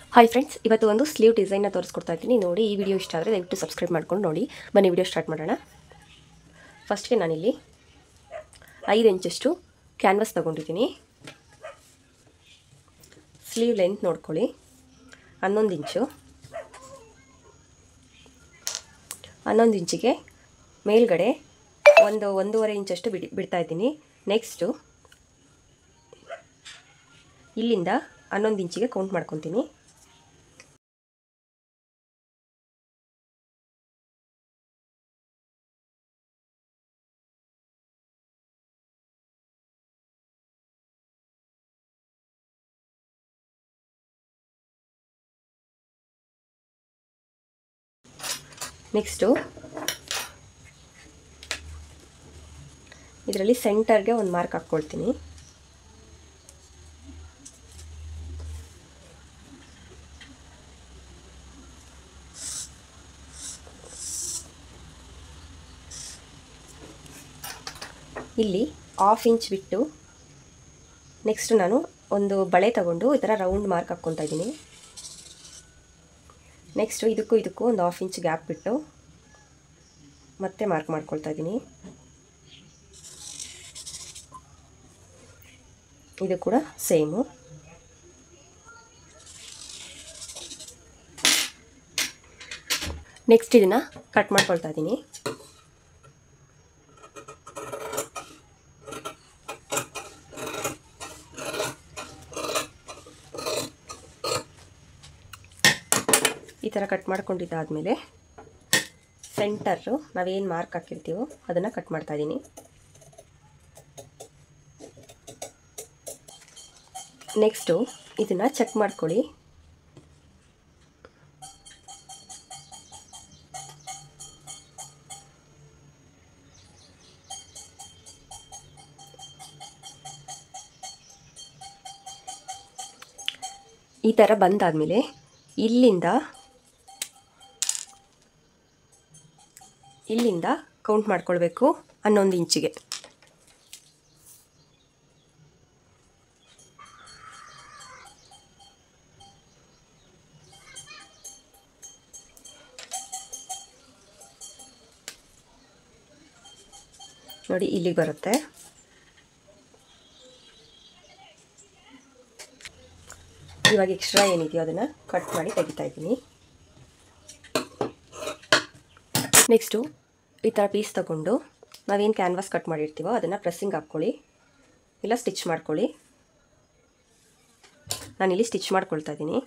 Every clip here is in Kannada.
ಹಾಯ್ ಫ್ರೆಂಡ್ಸ್ ಇವತ್ತು ಒಂದು ಸ್ಲೀವ್ ಡಿಸೈನ್ನ ತೋರಿಸ್ಕೊಡ್ತಾ ಇದ್ದೀನಿ ನೋಡಿ ಈ ವಿಡಿಯೋ ಇಷ್ಟ ಆದರೆ ದಯವಿಟ್ಟು ಸಬ್ಸ್ಕ್ರೈಬ್ ಮಾಡ್ಕೊಂಡು ನೋಡಿ ಬನ್ನಿ ವಿಡಿಯೋ ಸ್ಟಾರ್ಟ್ ಮಾಡೋಣ ಫಸ್ಟ್ಗೆ ನಾನಿಲ್ಲಿ ಐದು ಇಂಚಷ್ಟು ಕ್ಯಾನ್ವಸ್ ತೊಗೊಂಡಿದ್ದೀನಿ ಸ್ಲೀವ್ ಲೆಂತ್ ನೋಡ್ಕೊಳ್ಳಿ ಹನ್ನೊಂದು ಇಂಚು ಹನ್ನೊಂದು ಇಂಚಿಗೆ ಮೇಲ್ಗಡೆ ಒಂದು ಒಂದೂವರೆ ಇಂಚಷ್ಟು ಬಿಡಿ ಬಿಡ್ತಾ ಇದ್ದೀನಿ ನೆಕ್ಸ್ಟು ಇಲ್ಲಿಂದ ಹನ್ನೊಂದು ಇಂಚಿಗೆ ಕೌಂಟ್ ಮಾಡ್ಕೊತೀನಿ ನೆಕ್ಸ್ಟು ಇದರಲ್ಲಿ ಸೆಂಟರ್ಗೆ ಒಂದು ಮಾರ್ಕ್ ಹಾಕ್ಕೊಳ್ತೀನಿ ಇಲ್ಲಿ ಹಾಫ್ ಇಂಚ್ ಬಿಟ್ಟು ನೆಕ್ಸ್ಟ್ ನಾನು ಒಂದು ಬಳೆ ತಗೊಂಡು ಈ ಥರ ರೌಂಡ್ ಮಾರ್ಕ್ ಹಾಕ್ಕೊತಾ ಇದ್ದೀನಿ ನೆಕ್ಸ್ಟು ಇದಕ್ಕೂ ಇದಕ್ಕೂ ಒಂದು ಹಾಫ್ ಇಂಚ್ ಗ್ಯಾಪ್ ಬಿಟ್ಟು ಮತ್ತೆ ಮಾರ್ಕ್ ಮಾಡ್ಕೊಳ್ತಾ ಇದ್ದೀನಿ ಇದು ಕೂಡ ಸೇಮು ನೆಕ್ಸ್ಟ್ ಇದನ್ನು ಕಟ್ ಮಾಡ್ಕೊಳ್ತಾ ಇದ್ದೀನಿ ಈ ಥರ ಕಟ್ ಮಾಡ್ಕೊಂಡಿದ್ದಾದಮೇಲೆ ಸೆಂಟರು ನಾವೇನು ಮಾರ್ಕ್ ಹಾಕಿರ್ತೀವೋ ಅದನ್ನು ಕಟ್ ಮಾಡ್ತಾ ಇದ್ದೀನಿ ನೆಕ್ಸ್ಟು ಇದನ್ನು ಚೆಕ್ ಮಾಡ್ಕೊಳ್ಳಿ ಈ ಥರ ಬಂದಾದಮೇಲೆ ಇಲ್ಲಿಂದ ಇಲ್ಲಿಂದ ಕೌಂಟ್ ಮಾಡ್ಕೊಳ್ಬೇಕು ಹನ್ನೊಂದು ಇಂಚಿಗೆ ನೋಡಿ ಇಲ್ಲಿಗೆ ಬರುತ್ತೆ ಇವಾಗ ಎಕ್ಸ್ಟ್ರಾ ಏನಿದೆಯೋ ಅದನ್ನು ಕಟ್ ಮಾಡಿ ತೆಗಿತಾ ಇದ್ದೀನಿ ನೆಕ್ಸ್ಟು ಈ ಥರ ಪೀಸ್ ತಗೊಂಡು ನಾವೇನು ಕ್ಯಾನ್ವಾಸ್ ಕಟ್ ಮಾಡಿರ್ತೀವೋ ಅದನ್ನು ಪ್ರೆಸ್ಸಿಂಗ್ ಹಾಕ್ಕೊಳ್ಳಿ ಇಲ್ಲ ಸ್ಟಿಚ್ ಮಾಡ್ಕೊಳ್ಳಿ ನಾನಿಲ್ಲಿ ಸ್ಟಿಚ್ ಮಾಡ್ಕೊಳ್ತಾ ಇದ್ದೀನಿ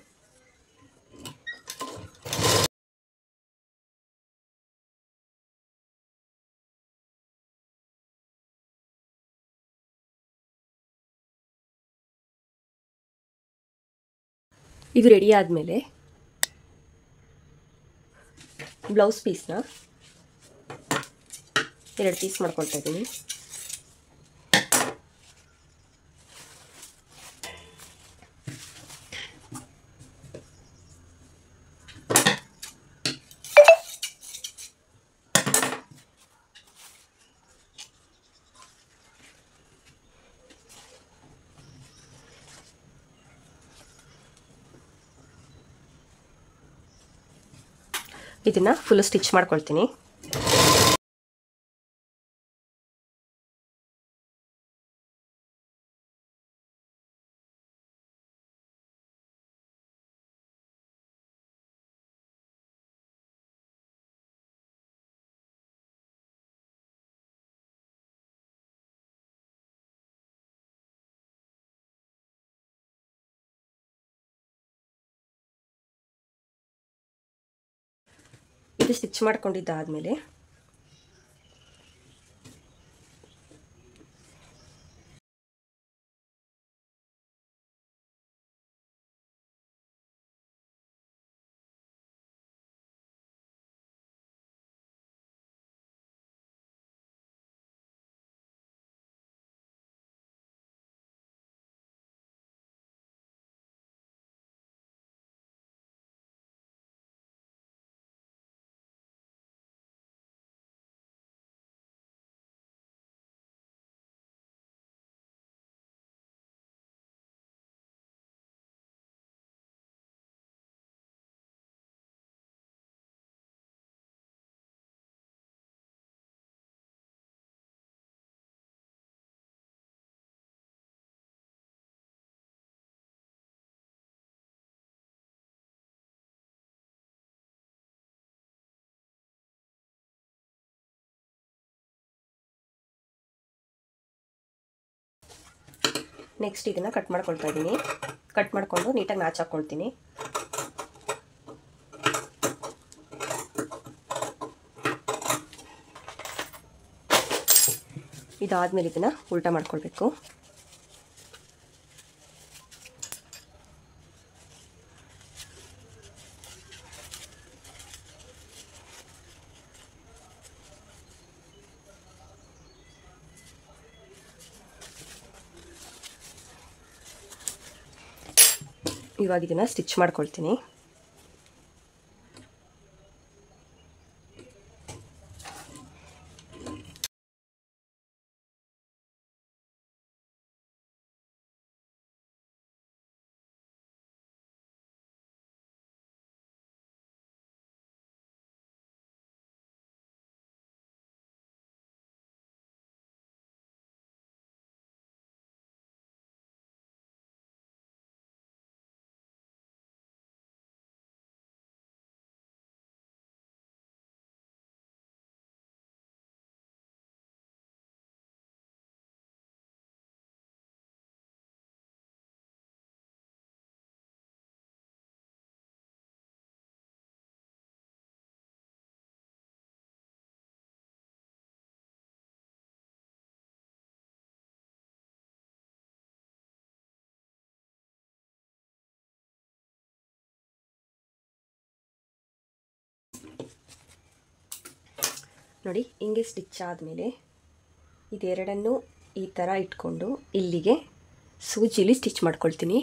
ಇದು ರೆಡಿ ಆದಮೇಲೆ ಬ್ಲೌಸ್ ಪೀಸ್ನ ಎರಡು ಪೀಸ್ ಮಾಡ್ಕೊಳ್ತಾ ಇದ್ದೀನಿ ಇದನ್ನು ಫುಲ್ ಸ್ಟಿಚ್ ಮಾಡ್ಕೊಳ್ತೀನಿ ಇದು ಸ್ಟಿಚ್ ಮಾಡ್ಕೊಂಡಿದ್ದಾದಮೇಲೆ ನೆಕ್ಸ್ಟ್ ಇದನ್ನು ಕಟ್ ಮಾಡ್ಕೊಳ್ತಾ ಇದ್ದೀನಿ ಕಟ್ ಮಾಡಿಕೊಂಡು ನೀಟಾಗಿ ನಾಚ್ ಹಾಕ್ಕೊಳ್ತೀನಿ ಇದಾದಮೇಲೆ ಇದನ್ನು ಉಲ್ಟಾ ಮಾಡ್ಕೊಳ್ಬೇಕು ಇವಾಗ ಇದನ್ನು ಸ್ಟಿಚ್ ಮಾಡ್ಕೊಳ್ತೀನಿ ನೋಡಿ ಹಿಂಗೆ ಸ್ಟಿಚ್ ಆದಮೇಲೆ ಇದೆರಡನ್ನೂ ಈ ಥರ ಇಟ್ಕೊಂಡು ಇಲ್ಲಿಗೆ ಸೂಜಿಲಿ ಸ್ಟಿಚ್ ಮಾಡ್ಕೊಳ್ತೀನಿ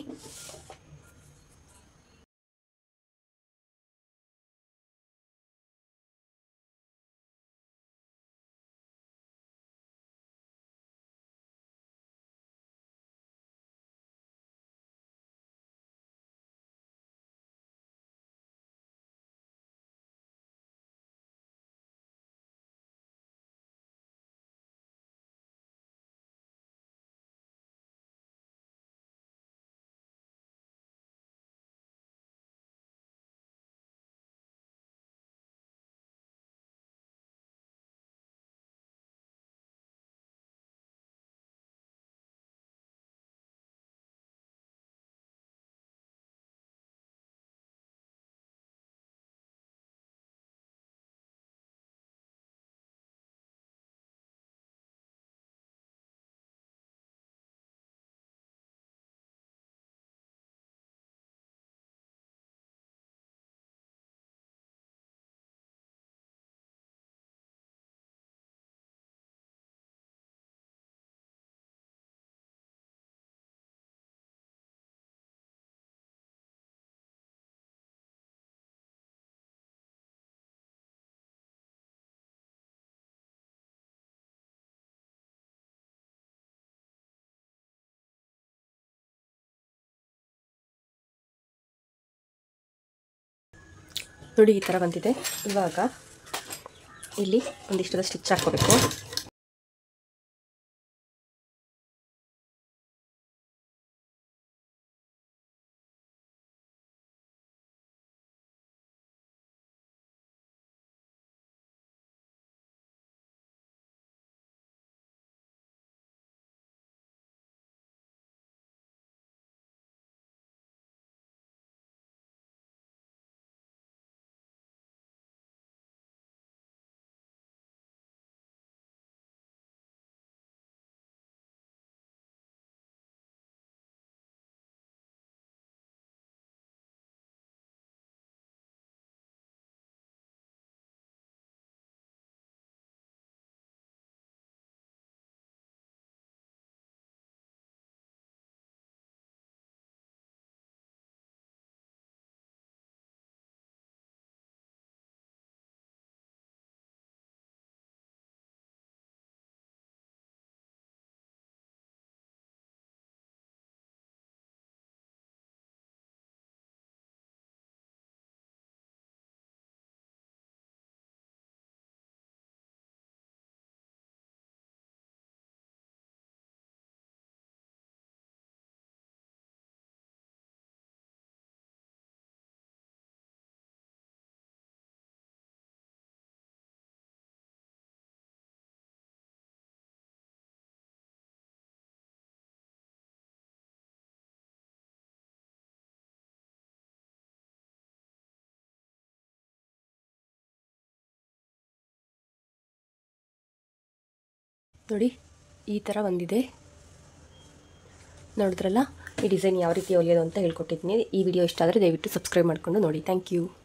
ನೋಡಿ ಈ ಥರ ಬಂದಿದೆ ಇವಾಗ ಇಲ್ಲಿ ಒಂದಿಷ್ಟದ ಸ್ಟಿಚ್ ಹಾಕ್ಕೋಬೇಕು ನೋಡಿ ಈ ಥರ ಒಂದಿದೆ ನೋಡಿದ್ರಲ್ಲ ಈ ಡಿಸೈನ್ ಯಾವ ರೀತಿ ಹೊಲಿಯೋದು ಅಂತ ಹೇಳ್ಕೊಟ್ಟಿದ್ದೀನಿ ಈ ವಿಡಿಯೋ ಇಷ್ಟ ಆದರೆ ದಯವಿಟ್ಟು ಸಬ್ಸ್ಕ್ರೈಬ್ ಮಾಡಿಕೊಂಡು ನೋಡಿ ಥ್ಯಾಂಕ್ ಯು